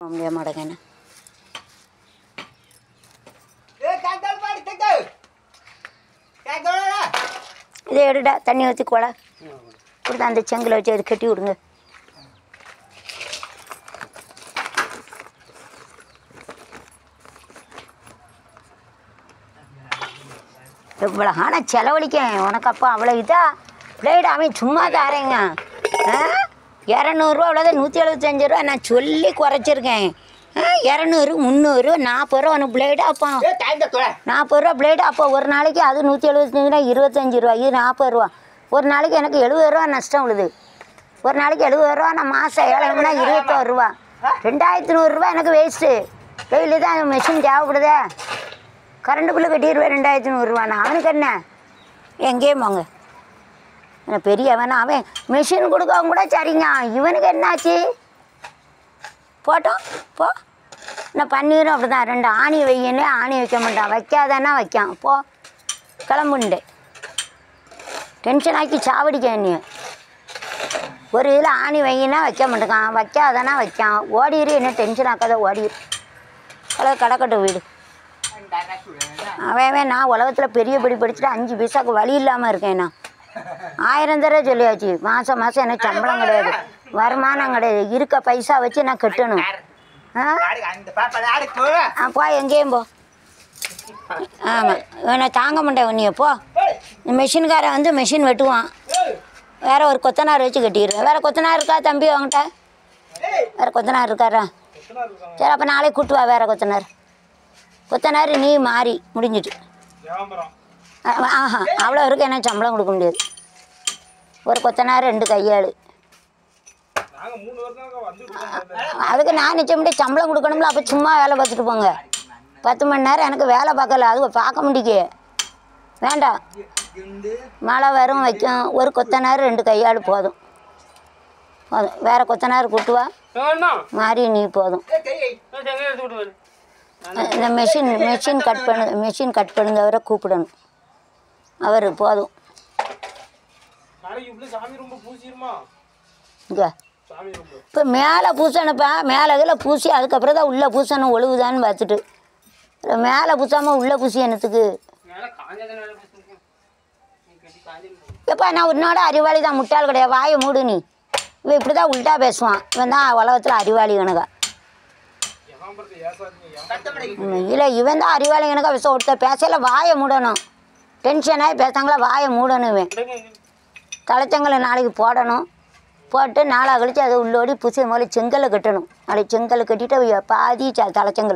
முடிய மாட்டேங்கண்ணே இதை எடுடா தண்ணி ஊற்றி கொலை கொடுத்து அந்த செங்கில் வச்சு அது கட்டி விடுங்க இவ்வளோ ஆனால் செலவழிக்கேன் உனக்கு அப்போ அவ்வளோ இதா பிளேடு அவன் சும்மா தாரேங்க ஆ இரநூறுவா அவ்வளோதான் நூற்றி எழுபத்தஞ்சு ரூபா நான் சொல்லி குறைச்சிருக்கேன் ஆ இரநூறு முந்நூறு நாற்பது ரூபா உனக்கு பிளேடு அப்போ நாற்பது ரூபா பிளேடு அப்போ ஒரு நாளைக்கு அது நூற்றி எழுபத்தஞ்சுனா இருபத்தஞ்சி ரூபா இது நாற்பது ரூபா ஒரு நாளைக்கு எனக்கு எழுபது ரூபா நஷ்டம் விழுது ஒரு நாளைக்கு எழுபது ரூபா நான் மாதம் ஏழைனா இருபத்தோரு ரூபா ரெண்டாயிரத்தி நூறுரூவா எனக்கு வேஸ்ட்டு டெய்லி தான் அந்த மிஷின் தேவைப்படுதே கரண்ட் பில்லு கட்டிடுவேன் ரெண்டாயிரத்தி நூறுரூவா நான் அவனுக்கு என்ன எங்கேயும் போங்க நான் பெரியவன் அவன் மிஷின் கொடுக்கவும் கூட சரிங்க இவனுக்கு என்னாச்சு போட்டோம் போ நான் பன்னீரும் அப்படி தான் ரெண்டு ஆணி வையனே ஆணி வைக்க மாட்டான் வைக்காதன்னா வைக்கான் போ கிளம்புண்டு டென்ஷன் ஆக்கி சாவடிக்க நீ ஒரு இதில் ஆணி வையினா வைக்க மாட்டேங்கான் வைக்காதனா வைக்கான் ஓடிரு என்ன டென்ஷன் ஆக்காத ஓடிரு கலை கடக்கட்டும் வீடு அவன் அவன் நான் உலகத்தில் பெரிய படி படிச்சுட்டு அஞ்சு பைசாக்கு வழி இல்லாமல் இருக்கேன் நான் ஆயிரம் தடவை சொல்லியாச்சு மாதம் மாதம் எனக்கு சம்பளம் கிடையாது வருமானம் கிடையாது இருக்க பைசா வச்சு நான் கட்டணும் ஆ ஆ, போ எங்கேயும் போ ஆமாம் இவனை தாங்க மாட்டேன் உன்னைய போ இந்த மிஷின்காரன் வந்து மிஷின் வெட்டுவான் வேற ஒரு கொத்தனார் வச்சு கட்டிடுவேன் வேற கொத்தனார் இருக்கா தம்பி அவன்கிட்ட வேற கொத்தனார் இருக்காரா சரி அப்போ நாளைக்கு கூட்டு வா வேற கொத்தனார் கொத்தனார் நீ மாறி முடிஞ்சிட்டு ஆ- ஆஹா அவ்வளோ இருக்கு என்ன சம்பளம் கொடுக்க முடியாது ஒரு கொத்தனார் ரெண்டு கையாள் அதுக்கு நான் நிச்சயம் சம்பளம் கொடுக்கணும்ல அப்போ சும்மா வேலை பார்த்துட்டு போங்க பத்து மணி நேரம் எனக்கு வேலை பார்க்கல அது பார்க்க முடியே வேண்டாம் மழை வரும் வைக்கும் ஒரு கொத்தனார் ரெண்டு கையாள் போதும் போதும் வேற கொத்தனார் கூட்டு வா மாறி நீ போதும் இந்த மெஷின் மெஷின் கட் பண்ணு மெஷின் கட் பண்ணுங்கவரை கூப்பிடணும் அவர் போதும் நாளைக்கு இப்படி சாமி ரொம்ப பூசிருமா இங்கே சாமி ரொம்ப இப்போ மேலே பூசணுப்பா மேலே இதில் பூசி அதுக்கப்புறம் தான் உள்ளே பூசணும் ஒழுகுதான்னு பார்த்துட்டு மேலே பூசாமல் உள்ளே பூசி என்னத்துக்கு மேல காஞ்சது மேல பூசிருக்கேன் நீ கட்டி காஞ்சிருக்கு எப்பா நான் உன்னோட அறிவாளி தான் முட்டாள் கிடையாது வாயை மூடு நீ இவன் இப்படி தான் உல்ட்டா பேசுவான் இவன் தான் உலகத்தில் அறிவாளி கணக்கா எவாம்பரத்தை ஏசாதீங்க இல்லை இவன் தான் அறிவாளி கணக்கா விஷம் ஒருத்தர் பேசல வாயை மூடணும் டென்ஷனாகி பேசாங்களா வாயை மூடணும் இவன் தலைச்சங்கலை நாளைக்கு போடணும் போட்டு நாளாக கழிச்சு அதை உள்ளோடி புசி முதல்ல செங்கலை கட்டணும் நாளைக்கு செங்கலை கட்டிட்டு பாதி ச- தலைச்சங்கல்